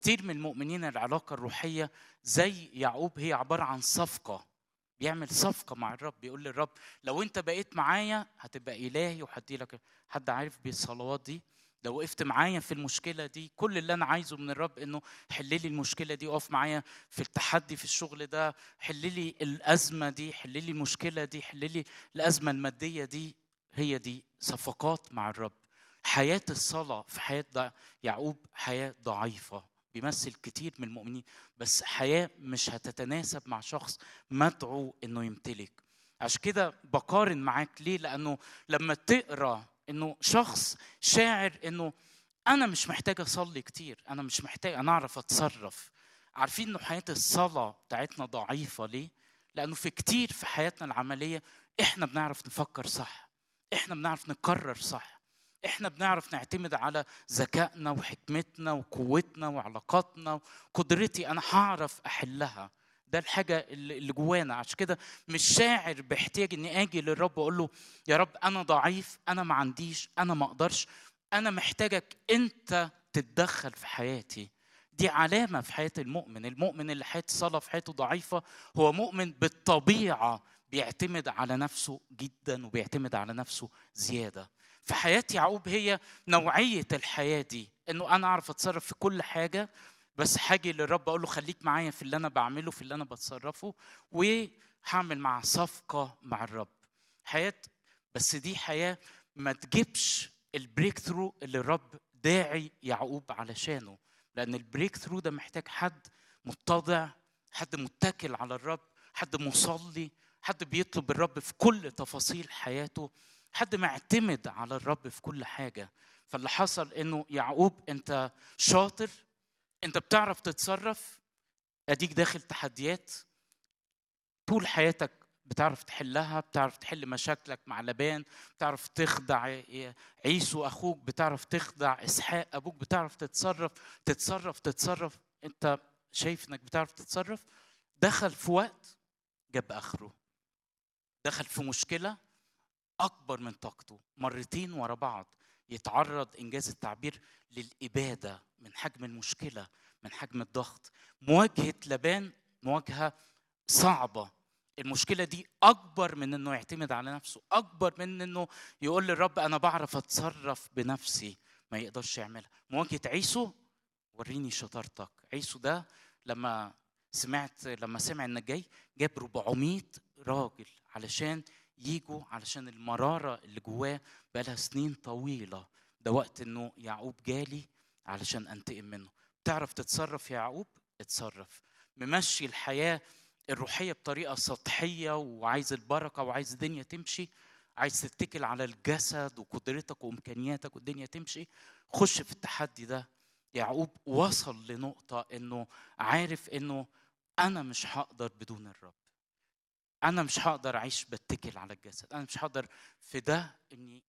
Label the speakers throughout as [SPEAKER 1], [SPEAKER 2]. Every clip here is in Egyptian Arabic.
[SPEAKER 1] كتير من المؤمنين العلاقة الروحية زي يعقوب هي عبارة عن صفقة بيعمل صفقة مع الرب بيقول للرب لو انت بقيت معايا هتبقى إلهي وهدي لك حد عارف بالصلوات دي لو وقفت معايا في المشكلة دي كل اللي أنا عايزه من الرب إنه حل لي المشكلة دي اقف معايا في التحدي في الشغل ده حل لي الأزمة دي حل لي المشكلة دي حل لي الأزمة المادية دي هي دي صفقات مع الرب حياة الصلاة في حياة يعقوب حياة ضعيفة بيمثل كتير من المؤمنين بس حياة مش هتتناسب مع شخص مدعو انه يمتلك عشان كده بقارن معاك ليه لانه لما تقرا انه شخص شاعر انه انا مش محتاج اصلي كتير انا مش محتاج انا اعرف اتصرف عارفين انه حياه الصلاه بتاعتنا ضعيفه ليه لانه في كتير في حياتنا العمليه احنا بنعرف نفكر صح احنا بنعرف نقرر صح احنا بنعرف نعتمد على ذكائنا وحكمتنا وقوتنا وعلاقاتنا وقدرتي انا هعرف احلها ده الحاجة اللي جوانا عشان كده مش شاعر بيحتاج اني اجي للرب واقول له يا رب انا ضعيف انا ما عنديش انا ما اقدرش انا محتاجك انت تتدخل في حياتي دي علامة في حياة المؤمن المؤمن اللي حياة الصلاة في حياته ضعيفة هو مؤمن بالطبيعة بيعتمد على نفسه جدا وبيعتمد على نفسه زيادة في حياة يعقوب هي نوعية الحياة دي انه انا اعرف اتصرف في كل حاجة بس حاجي للرب اقول له خليك معايا في اللي انا بعمله في اللي انا بتصرفه وهعمل مع صفقة مع الرب حياة بس دي حياة ما تجيبش البريك ثرو اللي الرب داعي يعقوب علشانه لان البريك ثرو ده محتاج حد متضع حد متكل على الرب حد مصلي حد بيطلب الرب في كل تفاصيل حياته حد معتمد على الرب في كل حاجة فاللي حصل انه يعقوب انت شاطر انت بتعرف تتصرف اديك داخل تحديات طول حياتك بتعرف تحلها بتعرف تحل مشاكلك مع لبان بتعرف تخدع عيسو اخوك بتعرف تخدع اسحاق ابوك بتعرف تتصرف تتصرف تتصرف انت شايف انك بتعرف تتصرف دخل في وقت جاب اخره دخل في مشكله اكبر من طاقته مرتين ورا بعض يتعرض انجاز التعبير للاباده من حجم المشكله من حجم الضغط مواجهه لبان مواجهه صعبه المشكله دي اكبر من انه يعتمد على نفسه اكبر من انه يقول للرب انا بعرف اتصرف بنفسي ما يقدرش يعملها مواجهه عيسو وريني شطارتك عيسو ده لما سمعت لما سمع انك جاي جاب 400 راجل علشان يجوا علشان المرارة اللي جواه بقالها سنين طويلة ده وقت انه يعقوب جالي علشان انتقم منه تعرف تتصرف يا يعقوب اتصرف ممشي الحياة الروحية بطريقة سطحية وعايز البركة وعايز الدنيا تمشي عايز تتكل على الجسد وقدرتك وامكانياتك والدنيا تمشي خش في التحدي ده يعقوب وصل لنقطة انه عارف انه انا مش هقدر بدون الرب انا مش هقدر اعيش بتكل على الجسد انا مش هقدر في ده اني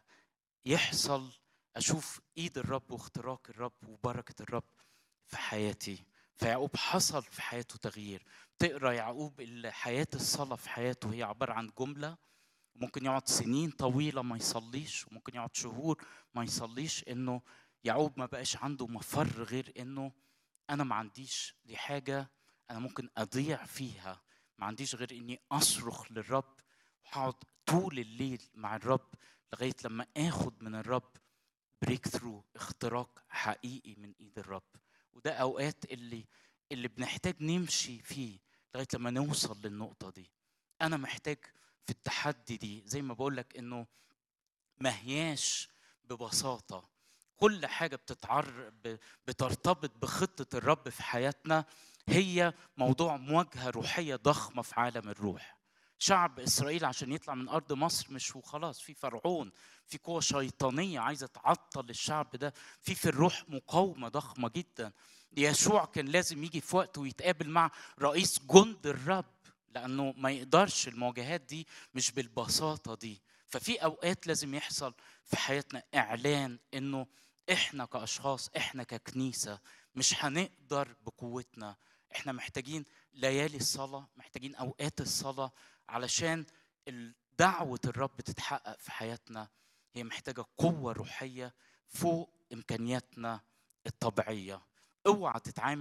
[SPEAKER 1] يحصل اشوف ايد الرب واختراق الرب وبركه الرب في حياتي فيعقوب حصل في حياته تغيير تقرا يعقوب حياه الصلاه في حياته هي عباره عن جمله ممكن يقعد سنين طويله ما يصليش وممكن يقعد شهور ما يصليش انه يعقوب ما بقاش عنده مفر غير انه انا ما عنديش دي حاجه انا ممكن اضيع فيها ما عنديش غير اني اصرخ للرب وهقعد طول الليل مع الرب لغايه لما اخد من الرب بريك ثرو اختراق حقيقي من ايد الرب وده اوقات اللي اللي بنحتاج نمشي فيه لغايه لما نوصل للنقطه دي انا محتاج في التحدي دي زي ما بقول لك انه ما هياش ببساطه كل حاجه بتتعر بترتبط بخطه الرب في حياتنا هي موضوع مواجهه روحيه ضخمه في عالم الروح شعب اسرائيل عشان يطلع من ارض مصر مش وخلاص في فرعون في قوه شيطانيه عايزه تعطل الشعب ده في في الروح مقاومه ضخمه جدا يشوع كان لازم يجي في وقت ويتقابل مع رئيس جند الرب لانه ما يقدرش المواجهات دي مش بالبساطه دي ففي اوقات لازم يحصل في حياتنا اعلان انه احنا كاشخاص احنا ككنيسه مش هنقدر بقوتنا احنا محتاجين ليالي الصلاه محتاجين اوقات الصلاه علشان دعوه الرب تتحقق في حياتنا هي محتاجه قوه روحيه فوق امكانياتنا الطبيعيه اوعى تتعامل